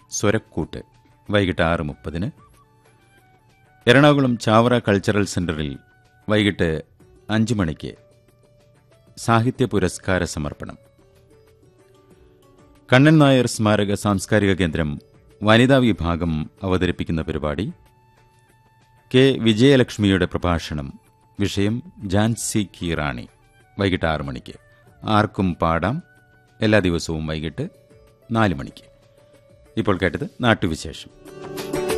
സ്വരക്കൂട്ട് വൈകിട്ട് ആറ് മുപ്പതിന് എറണാകുളം ചാവറ കൾച്ചറൽ സെന്ററിൽ വൈകിട്ട് അഞ്ച് മണിക്ക് സാഹിത്യ പുരസ്കാര സമർപ്പണം കണ്ണൻ നായർ സ്മാരക സാംസ്കാരിക കേന്ദ്രം വനിതാ വിഭാഗം അവതരിപ്പിക്കുന്ന പരിപാടി കെ വിജയലക്ഷ്മിയുടെ പ്രഭാഷണം വിഷയം ജാൻസി കി റാണി വൈകിട്ട് ആറ് മണിക്ക് ആർക്കും പാടാം എല്ലാ ദിവസവും വൈകിട്ട് നാല് മണിക്ക് ഇപ്പോൾ കേട്ടത് നാട്ടുവിശേഷം